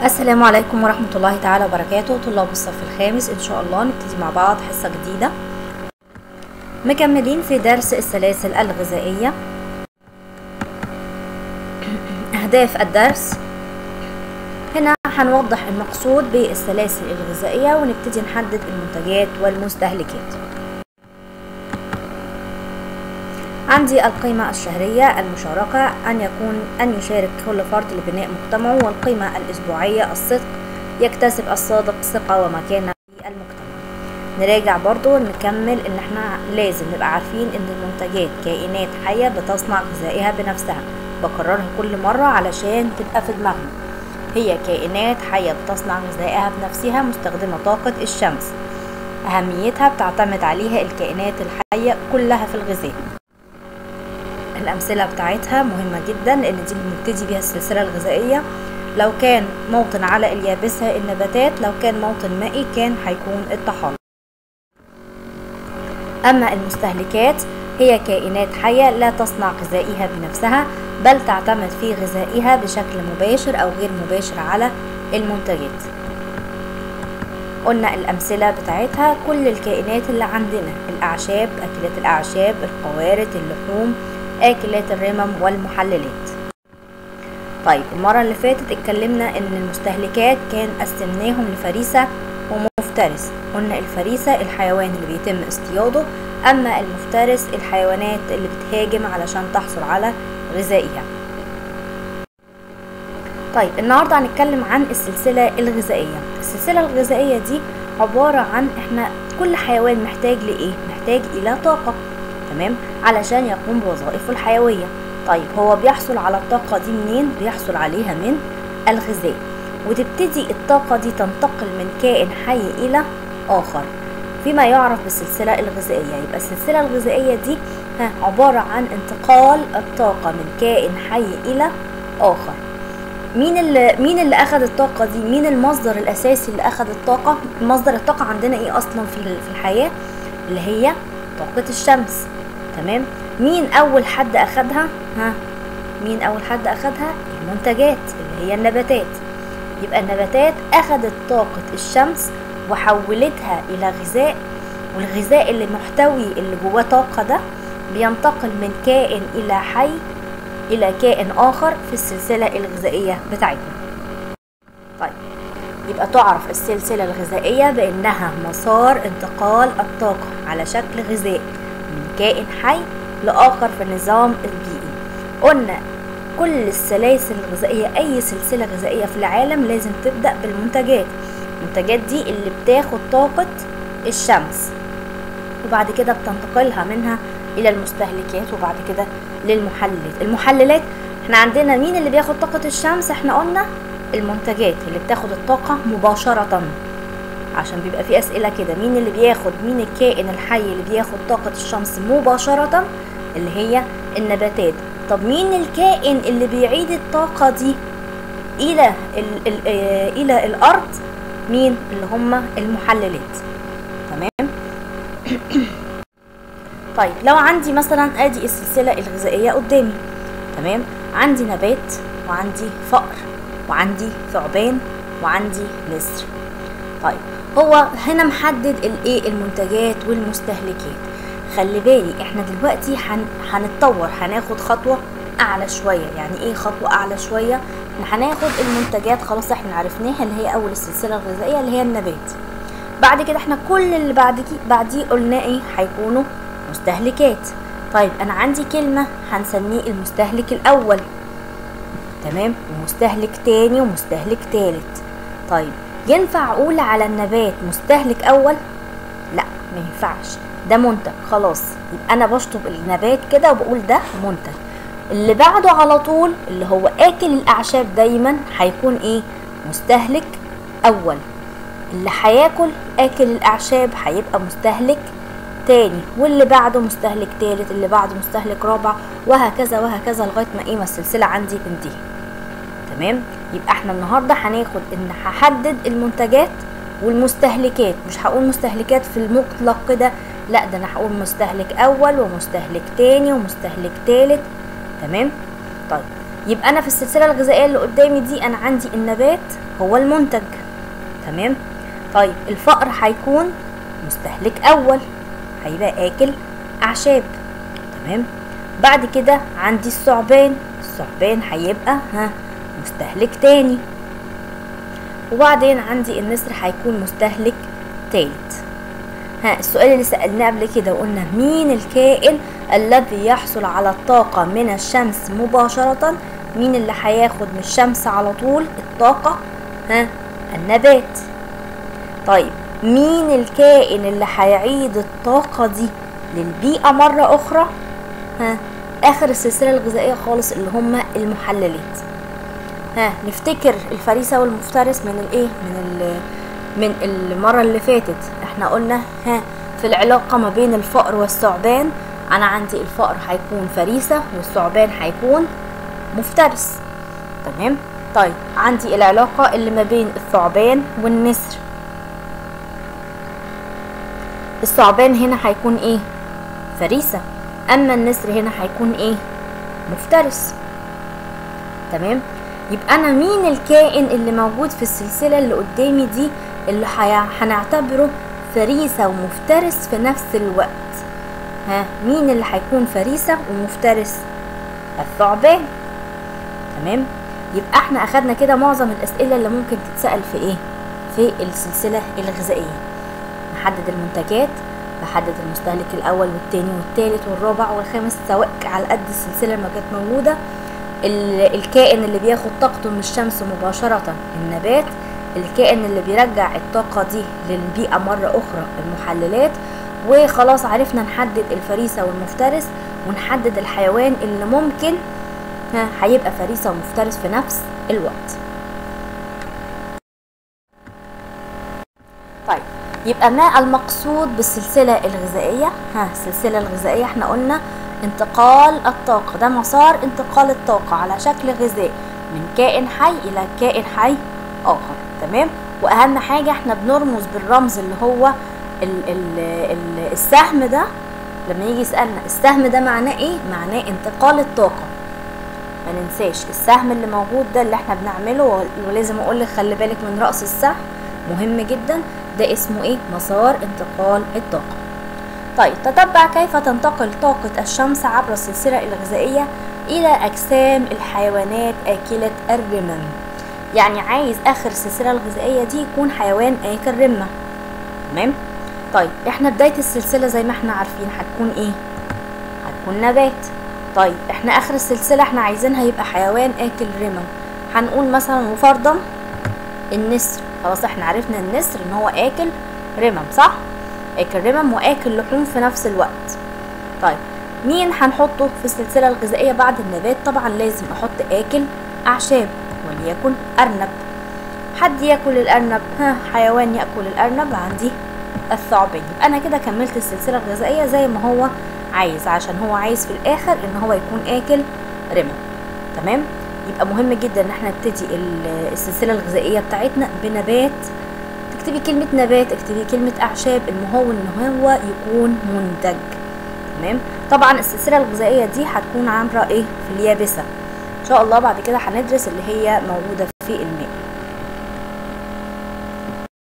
السلام عليكم ورحمة الله تعالى وبركاته طلاب الصف الخامس إن شاء الله نبتدي مع بعض حصة جديدة مكملين في درس السلاسل الغذائية أهداف الدرس هنا هنوضح المقصود بالسلاسل الغذائية ونبتدي نحدد المنتجات والمستهلكات عندي القيمة الشهرية المشاركة أن يكون أن يشارك كل فرد لبناء مجتمعه والقيمة الأسبوعية الصدق يكتسب الصادق ثقة ومكانة في المجتمع نراجع برضو نكمل ان احنا لازم نبقى عارفين ان المنتجات كائنات حية بتصنع غذائها بنفسها بكررها كل مرة علشان تبقى في دماغنا هي كائنات حية بتصنع غذائها بنفسها مستخدمة طاقة الشمس أهميتها بتعتمد عليها الكائنات الحية كلها في الغذاء الأمثلة بتاعتها مهمة جدا لأن دي اللي بنبتدي بيها السلسلة الغذائية لو كان موطن على اليابسة النباتات لو كان موطن مائي كان هيكون الطحالب أما المستهلكات هي كائنات حية لا تصنع غذائها بنفسها بل تعتمد في غذائها بشكل مباشر أو غير مباشر على المنتجات قلنا الأمثلة بتاعتها كل الكائنات اللي عندنا الأعشاب أكلات الأعشاب القوارض اللحوم آكلات الرمم والمحللات طيب المرة اللي فاتت اتكلمنا ان المستهلكات كان قسمناهم لفريسة ومفترس قلنا الفريسة الحيوان اللي بيتم اصطياده اما المفترس الحيوانات اللي بتهاجم علشان تحصل على غذائها طيب النهاردة هنتكلم عن السلسلة الغذائية السلسلة الغذائية دي عبارة عن احنا كل حيوان محتاج لإيه؟ محتاج إلى طاقة تمام علشان يقوم بوظائفه الحيوية طيب هو بيحصل على الطاقة دي منين؟ بيحصل عليها من الغذاء وتبتدي الطاقة دي تنتقل من كائن حي إلى آخر فيما يعرف بالسلسلة الغذائية يبقى السلسلة الغذائية دي ها عبارة عن انتقال الطاقة من كائن حي إلى آخر مين اللي مين اللي اخذ الطاقه دي مين المصدر الاساسي اللي اخذ الطاقه مصدر الطاقه عندنا ايه اصلا في في الحياه اللي هي طاقه الشمس تمام مين اول حد اخدها ها مين اول حد اخدها المنتجات اللي هي النباتات يبقى النباتات اخذت طاقه الشمس وحولتها الى غذاء والغذاء اللي محتوي اللي جواه طاقه ده بينتقل من كائن الى حي الى كائن اخر في السلسله الغذائيه بتاعتنا طيب يبقى تعرف السلسله الغذائيه بانها مسار انتقال الطاقه على شكل غذاء من كائن حي لاخر في النظام البيئي قلنا كل السلاسل الغذائيه اي سلسله غذائيه في العالم لازم تبدا بالمنتجات المنتجات دي اللي بتاخد طاقه الشمس وبعد كده بتنتقلها منها الى المستهلكات وبعد كده للمحللات المحللات احنا عندنا مين اللي بياخد طاقة الشمس احنا قلنا المنتجات اللي بتاخد الطاقة مباشرة عشان بيبقى في اسئلة كده مين اللي بياخد مين الكائن الحي اللي بياخد طاقة الشمس مباشرة اللي هي النباتات طب مين الكائن اللي بيعيد الطاقة دي الى ال ال اه الى الارض مين اللي هم المحللات تمام طيب لو عندي مثلا ادي السلسلة الغذائية قدامي تمام عندي نبات وعندي فأر وعندي ثعبان وعندي نسر طيب هو هنا محدد الايه المنتجات والمستهلكات خلي بالي احنا دلوقتي هن... هنتطور هناخد خطوة اعلى شوية يعني ايه خطوة اعلى شوية احنا هناخد المنتجات خلاص احنا عرفناها اللي هي اول السلسلة الغذائية اللي هي النبات بعد كده احنا كل اللي بعد بعديه قلنا ايه هيكونوا مستهلكات طيب انا عندي كلمة هنسميه المستهلك الاول تمام ومستهلك تاني ومستهلك تالت طيب ينفع اقول على النبات مستهلك اول لا ما ينفعش ده منتج خلاص يبقى انا بشطب النبات كده وبقول ده منتج اللي بعده على طول اللي هو اكل الاعشاب دايما هيكون ايه مستهلك اول اللي هياكل اكل الاعشاب هيبقى مستهلك تاني واللي بعده مستهلك تالت اللي بعده مستهلك رابع وهكذا وهكذا لغايه ما ايه ما السلسله عندي تنتهي تمام يبقى احنا النهارده هناخد ان هحدد المنتجات والمستهلكات مش هقول مستهلكات في المطلق كده لا ده انا هقول مستهلك اول ومستهلك تاني ومستهلك تالت تمام طيب يبقى انا في السلسله الغذائيه اللي قدامي دي انا عندي النبات هو المنتج تمام طيب الفقر هيكون مستهلك اول هيبقى اكل اعشاب تمام بعد كده عندي الثعبان الثعبان هيبقى ها مستهلك تاني وبعدين عندي النسر هيكون مستهلك تالت ها السؤال اللي سألناه قبل كده وقلنا مين الكائن الذي يحصل على الطاقة من الشمس مباشرة مين اللي هياخد من الشمس على طول الطاقة ها النبات طيب مين الكائن اللي هيعيد الطاقة دي للبيئة مرة أخرى ها آخر السلسلة الغذائية خالص اللي هما المحللات ها نفتكر الفريسة والمفترس من الايه من ال من المرة اللي فاتت احنا قلنا ها في العلاقة ما بين الفأر والثعبان انا عندي الفأر هيكون فريسة والثعبان هيكون مفترس تمام طيب عندي العلاقة اللي ما بين الثعبان والنسر الثعبان هنا هيكون ايه فريسة اما النسر هنا هيكون ايه مفترس تمام يبقى انا مين الكائن اللي موجود في السلسله اللي قدامي دي اللي هنعتبره فريسه ومفترس في نفس الوقت ها مين اللي هيكون فريسه ومفترس الثعبان تمام يبقى احنا اخدنا كده معظم الاسئله اللي ممكن تتسال في ايه في السلسله الغذائيه نحدد المنتجات بحدد المستهلك الاول والتاني والتالت والرابع والخامس سواء على قد السلسله ما كانت موجوده الكائن اللي بياخد طاقته من الشمس مباشرة النبات الكائن اللي بيرجع الطاقة دي للبيئة مرة أخرى المحللات وخلاص عرفنا نحدد الفريسة والمفترس ونحدد الحيوان اللي ممكن ها هيبقى فريسة ومفترس في نفس الوقت طيب يبقى ما المقصود بالسلسلة الغذائية ها السلسلة الغذائية احنا قلنا انتقال الطاقة ده مسار انتقال الطاقة على شكل غذاء من كائن حي إلى كائن حي آخر تمام وأهم حاجة احنا بنرمز بالرمز اللي هو ال ال ال السهم ده لما يجي يسألنا السهم ده معناه ايه؟ معناه انتقال الطاقة ما ننساش السهم اللي موجود ده اللي احنا بنعمله ولازم اقول لك خلي بالك من رأس السهم مهم جدا ده اسمه ايه؟ مسار انتقال الطاقة طيب تتبع كيف تنتقل طاقة الشمس عبر السلسلة الغذائية إلى أجسام الحيوانات آكلة الرمم يعني عايز آخر السلسلة الغذائية دي يكون حيوان آكل رمة تمام طيب احنا بداية السلسلة زي ما احنا عارفين هتكون ايه هتكون نبات طيب احنا آخر السلسلة احنا عايزينها يبقى حيوان آكل رمم هنقول مثلا وفرضا النسر خلاص احنا عرفنا النسر ان هو آكل رمم صح اكل رمم واكل لحوم في نفس الوقت طيب مين هنحطه في السلسله الغذائيه بعد النبات طبعا لازم احط اكل اعشاب وليكن ارنب حد ياكل الارنب ها حيوان ياكل الارنب عندي الثعبان يبقى انا كده كملت السلسله الغذائيه زي ما هو عايز عشان هو عايز في الاخر ان هو يكون اكل رمم تمام يبقى مهم جدا ان احنا نبتدي السلسله الغذائيه بتاعتنا بنبات اكتبي كلمة نبات اكتبي كلمة أعشاب المهم إن هو يكون منتج تمام طبعا السلسلة الغذائية دي هتكون عامرة ايه في اليابسة إن شاء الله بعد كده هندرس اللي هي موجودة في الماء